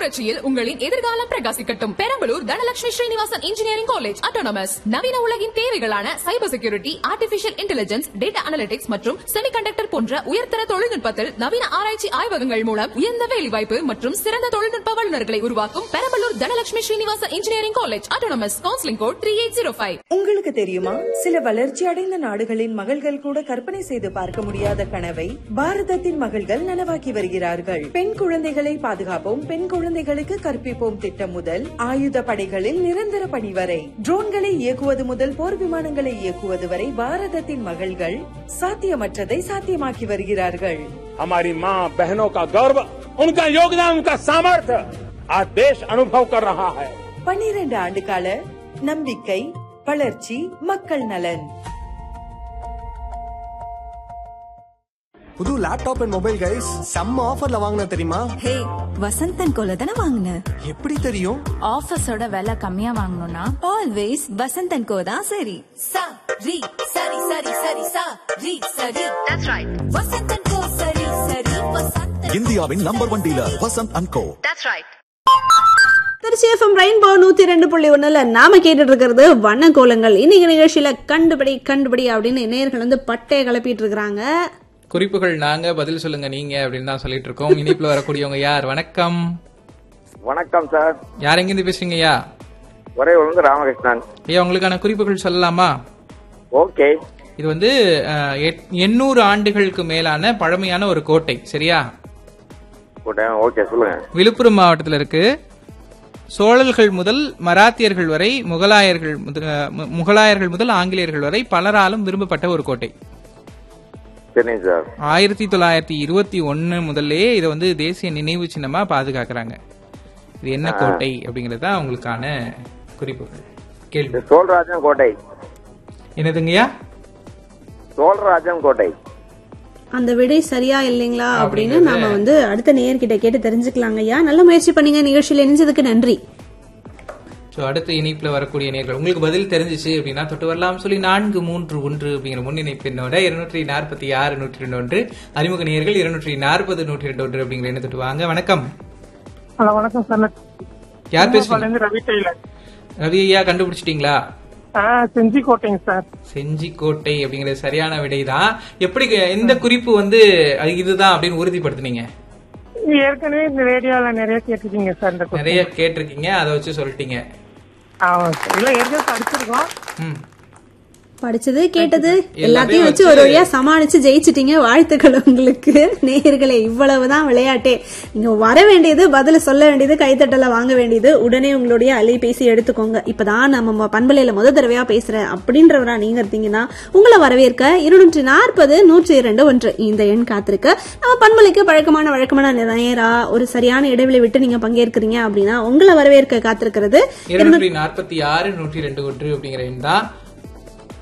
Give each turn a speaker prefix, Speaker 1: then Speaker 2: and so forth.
Speaker 1: புரட்சியில் உங்களின் எதிர்காலம் பிரகாசிக்கட்டும் Perambalur Dhanalakshmi Srinivasan engineering college autonomous நவீன உலகின் தேவைகளான cyber security artificial intelligence data analytics மற்றும் செமிகண்டக்டர் போன்ற உயர்தர தொழில்நுட்பத்தில் நவீன ஆராய்ச்சி ஆய்வகங்கள் மூலம் உயர்ந்த வேலைவாய்ப்பு மற்றும் சிறந்த தொழில்நுட்ப வல்லுநர்களை உருவாக்கும் Perambalur Dhanalakshmi Srinivasan engineering college autonomous counselling code three eight zero five
Speaker 2: உங்களுக்கு தெரியுமா சில வளர்ச்சி அடைந்த நாடுகளின் மகள்கள் கூட கற்பனை செய்து பார்க்க முடியாத கனவை பாரதத்தின் மகள்கள் நனவாக்கி வருகிறார்கள் பெண் குழந்தைகளை பாதுகாப்போம் பெண் குழந்தைகளுக்கு கற்பிப்போம் திட்டம் முதல் ஆயுத படைகளில் நிரந்தர பணி வரை ட்ரோன்களை இயக்குவது முதல் போர் விமானங்களை இயக்குவது வரை பாரதத்தின் மகள்கள் சாத்தியமற்றதை சாத்தியமாக்கி வருகிறார்கள்
Speaker 3: हमारी माँ बहनों का गौरव उनका योगदान उनका सामर्थ्य आज देश अनुभव कर रहा है
Speaker 2: பன்னிரண்டு ஆண்டு கால நம்பிக்கை வளர்ச்சி மக்கள் நலன்
Speaker 4: புது லேப்டாப் அண்ட் மொபைல் கைஸ் செம்ம ஆஃபர்ல வாங்கின தெரியுமா
Speaker 5: ஹே வசந்தன் கோல தானே வாங்கின
Speaker 4: எப்படி தெரியும்
Speaker 6: ஆஃபீஸோட விலை கம்மியா வாங்கணும்னா
Speaker 5: ஆல்வேஸ் வசந்தன் கோ தான் சரி
Speaker 7: sa ri sari sari sari sa ri sari that's right vasantan ko sari sari vasantan
Speaker 8: இந்தியாவின் number one dealer Vasanth and co
Speaker 7: that's right
Speaker 9: Trichy FM rainbow நூத்தி ரெண்டு புள்ளி ஒண்ணுல நாம கேட்டுட்டு இருக்கிறது வண்ண கோலங்கள் இன்னைக்கு நிகழ்ச்சியில கண்டுபிடி கண்டுபிடி அப்படின்னு நேயர்கள் வந்து பட்டைய கிளப்பிட்டு இருக்கிறாங்க
Speaker 10: குறிப்புகள் நாங்க பதில் சொல்லுங்க நீங்க அப்படின்னு தான் சொல்லிட்டு இருக்கோம் இனிப்புல வரக்கூடியவங்க யார் வணக்கம்
Speaker 11: வணக்கம் சார்
Speaker 10: யார் எங்கிருந்து பேசுறீங்க ஐயா
Speaker 11: ஒரே ஒழுங்கு ராமகிருஷ்ணன்
Speaker 10: ஐயா உங்களுக்கான குறிப்புகள் சொல்லலாமா
Speaker 11: ஓகே
Speaker 10: இது வந்து அஹ், எட்- எண்ணூறு ஆண்டுகளுக்கு மேலான பழமையான ஒரு கோட்டை சரியா
Speaker 11: ஓகே சொல்லுங்க
Speaker 10: விழுப்புரம் மாவட்டத்தில் இருக்கு சோழர்கள் முதல் மராத்தியர்கள் வரை முகலாயர்கள் முதல் அஹ், மு- முகலாயர்கள் முதல் ஆங்கிலேயர்கள் வரை பலராலும் விரும்பப்பட்ட ஒரு கோட்டை
Speaker 11: சரிங்க சார்
Speaker 10: ஆயிரத்தி தொள்ளாயிரத்தி இருபத்தி ஒன்னு முதல்லே இதை வந்து தேசிய நினைவு சின்னமா பாதுகாக்கிறாங்க இது என்ன கோட்டை அப்படிங்கிறது தான் உங்களுக்கான குறிப்புகள் கேள்வி
Speaker 11: சோழராஜன் கோட்டை
Speaker 10: என்னதுங்கய்யா
Speaker 11: சோழராஜன் கோட்டை
Speaker 9: அந்த விடை சரியா இல்லைங்களா அப்படின்னு நாம வந்து அடுத்த நேயர்கிட்ட கேட்டு தெரிஞ்சுக்கலாங்க ஐயா நல்ல முயற்சி பண்ணீங்க நிகழ்ச்சியில இணைஞ்சதுக்கு நன்றி
Speaker 10: ஸோ அடுத்த இணைப்புல வரக்கூடிய நேர்கள் உங்களுக்கு பதில் தெரிஞ்சிச்சு அப்படின்னா தொட்டு வரலாம் சொல்லி நான்கு மூன்று ஒன்று அப்படிங்கிற முன்னிணைப்பு எண்ணோட இருநூற்றி நாற்பத்தி ஆறு நூற்றி ரெண்டு ஒன்று அறிமுக நேர்கள் இருநூற்றி நாற்பது நூற்றி ரெண்டு ஒன்று அப்படிங்கிற எண்ணை தொட்டு வாங்க வணக்கம்
Speaker 12: ஹலோ வணக்கம் சார் நான்
Speaker 10: யார் பேசுறீங்க
Speaker 12: இருந்து ரவி டெய்லர்
Speaker 10: ரவி ஐயா கண்டுபிடிச்சிட்டீங்களா
Speaker 12: ஆ, செஞ்சி கோட்டைங்க சார்
Speaker 10: செஞ்சிக்கோட்டை அப்படிங்கிறது சரியான விடைதான் எப்படி எந்த குறிப்பு வந்து அது இதுதான் அப்படின்னு உறுதிப்படுத்துனீங்க
Speaker 12: இது ஏற்கனவே இந்த ரேடியோல நிறைய கேட்டிருக்கீங்க சார் இந்த question.
Speaker 10: நிறைய கேட்டிருக்கீங்க அதை வச்சு சொல்லிட்டீங்க
Speaker 12: ஆமா சார் இல்ல ஏற்கனவே படிச்சிருக்கோம்
Speaker 10: ம்
Speaker 9: படிச்சது கேட்டது
Speaker 10: எல்லாத்தையும்
Speaker 9: எல்லாத்தையும் வச்சு ஒரு வழியா சமாளிச்சு ஜெயிச்சிட்டீங்க வாழ்த்துக்கள் உங்களுக்கு நேயர்களே இவ்வளவுதான் விளையாட்டே நீங்க வர வேண்டியது பதில சொல்ல வேண்டியது கைத்தட்டல வாங்க வேண்டியது உடனே உங்களுடைய அலைபேசி எடுத்துக்கோங்க இப்பதான் நம்ம பண்பலையில முத தடவையா பேசுறேன் அப்படின்றவரா நீங்க இருந்தீங்கன்னா உங்களை வரவேற்க இருநூற்றி நாற்பது நூற்றி இரண்டு ஒன்று இந்த எண் காத்திருக்க நம்ம பண்பலைக்கு பழக்கமான வழக்கமான நேரா ஒரு சரியான இடைவெளி விட்டு நீங்க பங்கேற்கிறீங்க அப்படின்னா உங்களை வரவேற்க காத்திருக்கிறது
Speaker 10: இருநூற்றி நாற்பத்தி ஆறு நூற்றி ரெண்டு ஒன்று அப்படிங்கிற எண் தான்